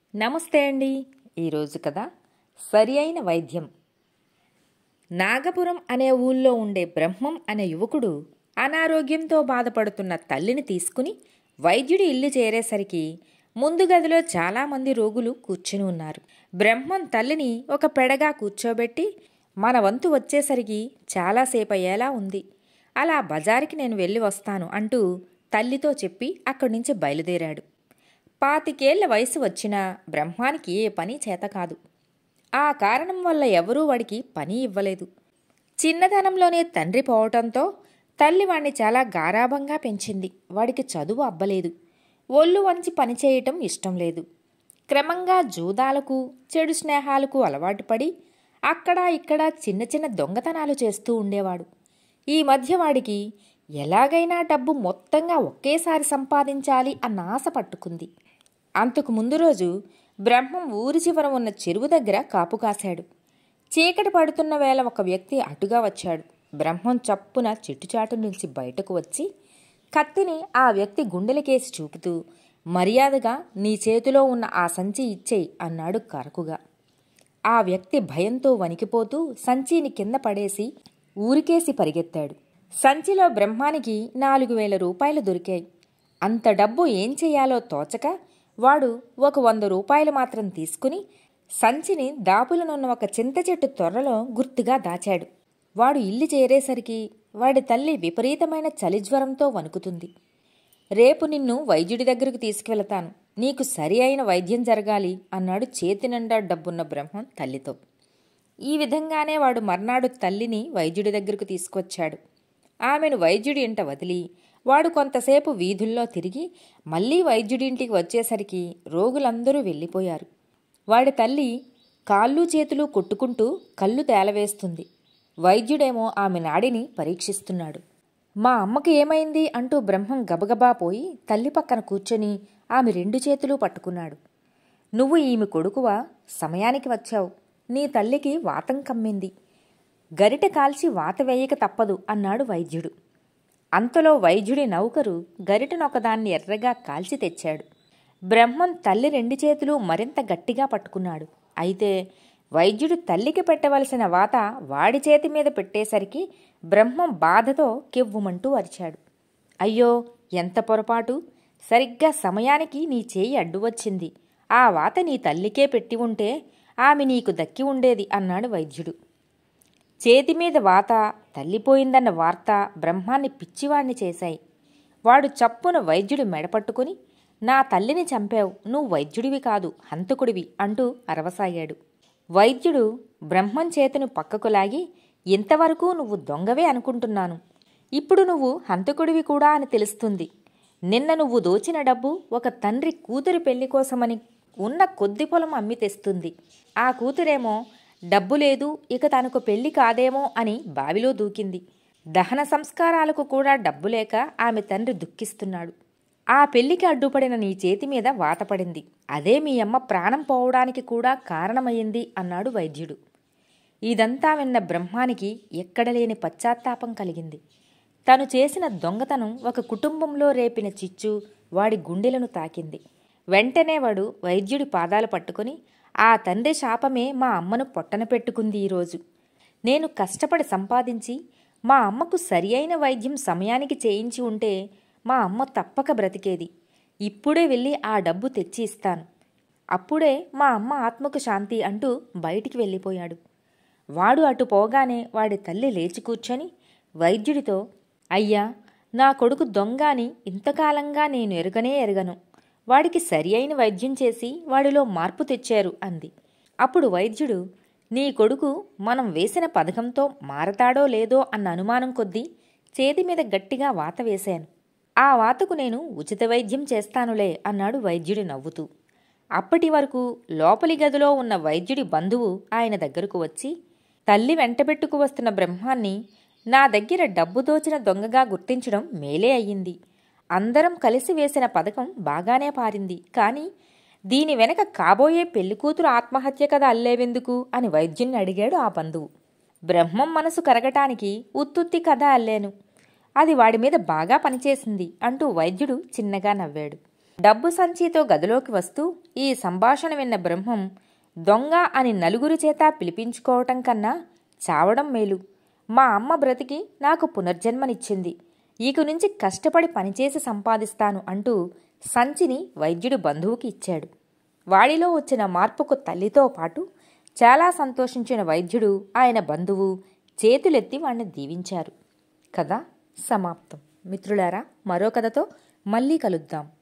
నమస్తే అండి ఈరోజు కదా సరి అయిన వైద్యం నాగపురం అనే ఊళ్ళో ఉండే బ్రహ్మం అనే యువకుడు అనారోగ్యంతో బాధపడుతున్న తల్లిని తీసుకుని వైద్యుడి ఇల్లు చేరేసరికి ముందు గదిలో చాలామంది రోగులు కూర్చుని ఉన్నారు బ్రహ్మం తల్లిని ఒక పెడగా కూర్చోబెట్టి మన వంతు వచ్చేసరికి చాలాసేపు అయ్యేలా ఉంది అలా బజారుకి నేను వెళ్ళి వస్తాను అంటూ తల్లితో చెప్పి అక్కడి నుంచి బయలుదేరాడు పాతికేళ్ల వయసు వచ్చినా బ్రహ్మానికి ఏ పని చేత కాదు ఆ కారణం వల్ల ఎవరూ వాడికి పని ఇవ్వలేదు చిన్నతనంలోనే తండ్రి పోవటంతో తల్లి వాణ్ణి చాలా గారాభంగా పెంచింది వాడికి చదువు అబ్బలేదు ఒళ్ళు వంచి పనిచేయటం ఇష్టం లేదు క్రమంగా జూదాలకు చెడు స్నేహాలకు అలవాటు పడి అక్కడా ఇక్కడ చిన్న చిన్న దొంగతనాలు చేస్తూ ఉండేవాడు ఈ మధ్య వాడికి ఎలాగైనా డబ్బు మొత్తంగా ఒకేసారి సంపాదించాలి అన్న ఆశ పట్టుకుంది అంతకు ముందు రోజు బ్రహ్మం ఊరి చివర ఉన్న చెరువు దగ్గర కాపు కాశాడు చీకటి పడుతున్న వేళ ఒక వ్యక్తి అటుగా వచ్చాడు బ్రహ్మం చప్పున చెట్టుచాటు నుంచి బయటకు వచ్చి కత్తిని ఆ వ్యక్తి గుండెలకేసి చూపుతూ మర్యాదగా నీ చేతిలో ఉన్న ఆ సంచి ఇచ్చేయి అన్నాడు కరకుగా ఆ వ్యక్తి భయంతో వణికిపోతూ సంచిని కింద పడేసి ఊరికేసి పరిగెత్తాడు సంచిలో బ్రహ్మానికి నాలుగు వేల రూపాయలు దొరికాయి అంత డబ్బు ఏం చెయ్యాలో తోచక వాడు ఒక వంద రూపాయలు మాత్రం తీసుకుని సంచిని దాపులనున్న ఒక చింత చెట్టు తొర్రలో గుర్తుగా దాచాడు వాడు ఇల్లు చేరేసరికి వాడి తల్లి విపరీతమైన చలిజ్వరంతో వణుకుతుంది రేపు నిన్ను వైద్యుడి దగ్గరకు తీసుకువెళతాను నీకు సరి అయిన వైద్యం జరగాలి అన్నాడు చేతి నిండా డబ్బున్న బ్రహ్మం తల్లితో ఈ విధంగానే వాడు మర్నాడు తల్లిని వైద్యుడి దగ్గరకు తీసుకొచ్చాడు ఆమెను వైద్యుడి ఇంట వదిలి వాడు కొంతసేపు వీధుల్లో తిరిగి మళ్ళీ వైద్యుడింటికి వచ్చేసరికి రోగులందరూ వెళ్ళిపోయారు వాడి తల్లి కాళ్ళు చేతులు కొట్టుకుంటూ కళ్ళు తేలవేస్తుంది వైద్యుడేమో ఆమె నాడిని పరీక్షిస్తున్నాడు మా అమ్మకి ఏమైంది అంటూ బ్రహ్మం గబగబా పోయి తల్లి పక్కన కూర్చొని ఆమె రెండు చేతులు పట్టుకున్నాడు నువ్వు ఈమె కొడుకువా సమయానికి వచ్చావు నీ తల్లికి వాతం కమ్మింది గరిట కాల్చి వాత వేయక తప్పదు అన్నాడు వైద్యుడు అంతలో వైద్యుడి నౌకరు గరిటనొకదాన్ని ఎర్రగా కాల్చి తెచ్చాడు బ్రహ్మం తల్లి రెండు చేతులు మరింత గట్టిగా పట్టుకున్నాడు అయితే వైద్యుడు తల్లికి పెట్టవలసిన వాత వాడి చేతి మీద పెట్టేసరికి బ్రహ్మం బాధతో కెవ్వుమంటూ అరిచాడు అయ్యో ఎంత పొరపాటు సరిగ్గా సమయానికి నీ చేయి అడ్డు వచ్చింది ఆ వాత నీ తల్లికే పెట్టి ఉంటే ఆమె నీకు దక్కి ఉండేది అన్నాడు వైద్యుడు చేతి మీద వాత తల్లిపోయిందన్న వార్త బ్రహ్మాన్ని పిచ్చివాణ్ణి చేశాయి వాడు చప్పున వైద్యుడు మెడపట్టుకుని నా తల్లిని చంపావు నువ్వు వైద్యుడివి కాదు హంతకుడివి అంటూ అరవసాగాడు వైద్యుడు బ్రహ్మం చేతును పక్కకు లాగి ఇంతవరకు నువ్వు దొంగవే అనుకుంటున్నాను ఇప్పుడు నువ్వు హంతకుడివి కూడా అని తెలుస్తుంది నిన్న నువ్వు దోచిన డబ్బు ఒక తండ్రి కూతురి పెళ్లి కోసమని ఉన్న కొద్ది పొలం అమ్మి తెస్తుంది ఆ కూతురేమో డబ్బు లేదు ఇక తనకు పెళ్లి కాదేమో అని బావిలో దూకింది దహన సంస్కారాలకు కూడా డబ్బు లేక ఆమె తండ్రి దుఃఖిస్తున్నాడు ఆ పెళ్లికి అడ్డుపడిన నీ చేతి మీద వాత పడింది అదే మీ అమ్మ ప్రాణం పోవడానికి కూడా కారణమయ్యింది అన్నాడు వైద్యుడు ఇదంతా విన్న బ్రహ్మానికి ఎక్కడలేని పశ్చాత్తాపం కలిగింది తను చేసిన దొంగతనం ఒక కుటుంబంలో రేపిన చిచ్చు వాడి గుండెలను తాకింది వెంటనే వాడు వైద్యుడి పాదాలు పట్టుకుని ఆ తండ్రి శాపమే మా అమ్మను పొట్టన పెట్టుకుంది ఈరోజు నేను కష్టపడి సంపాదించి మా అమ్మకు సరి అయిన వైద్యం సమయానికి చేయించి ఉంటే మా అమ్మ తప్పక బ్రతికేది ఇప్పుడే వెళ్ళి ఆ డబ్బు తెచ్చి ఇస్తాను అప్పుడే మా అమ్మ ఆత్మకు శాంతి అంటూ బయటికి వెళ్ళిపోయాడు వాడు అటు పోగానే వాడి తల్లి లేచి కూర్చొని వైద్యుడితో అయ్యా నా కొడుకు దొంగ అని ఇంతకాలంగా నేను ఎరుగనే ఎరగను వాడికి సరి అయిన వైద్యం చేసి వాడిలో మార్పు తెచ్చారు అంది అప్పుడు వైద్యుడు నీ కొడుకు మనం వేసిన పథకంతో మారతాడో లేదో అన్న అనుమానం కొద్దీ చేతి మీద గట్టిగా వాత వేశాను ఆ వాతకు నేను ఉచిత వైద్యం చేస్తానులే అన్నాడు వైద్యుడి నవ్వుతూ అప్పటి వరకు లోపలి గదిలో ఉన్న వైద్యుడి బంధువు ఆయన దగ్గరకు వచ్చి తల్లి వెంటబెట్టుకు వస్తున్న బ్రహ్మాన్ని నా దగ్గర డబ్బు దోచిన దొంగగా గుర్తించడం మేలే అయ్యింది అందరం కలిసి వేసిన పథకం బాగానే పారింది కానీ దీని వెనక కాబోయే పెళ్లికూతురు ఆత్మహత్య కథ అల్లేవెందుకు అని వైద్యుణ్ణి అడిగాడు ఆ బంధువు బ్రహ్మం మనసు కరగటానికి ఉత్తుత్తి కథ అల్లాను అది వాడి మీద బాగా పనిచేసింది అంటూ వైద్యుడు చిన్నగా నవ్వాడు డబ్బు సంచితో గదిలోకి వస్తూ ఈ సంభాషణ విన్న బ్రహ్మం దొంగ అని నలుగురి చేత పిలిపించుకోవటం కన్నా చావడం మేలు మా అమ్మ బ్రతికి నాకు పునర్జన్మనిచ్చింది ఇక నుంచి కష్టపడి పనిచేసి సంపాదిస్తాను అంటూ సంచిని వైద్యుడు బంధువుకి ఇచ్చాడు వాడిలో వచ్చిన మార్పుకు తల్లితో పాటు చాలా సంతోషించిన వైద్యుడు ఆయన బంధువు చేతులెత్తి వాణ్ణి దీవించారు కథ సమాప్తం మిత్రులారా మరో కథతో మళ్ళీ కలుద్దాం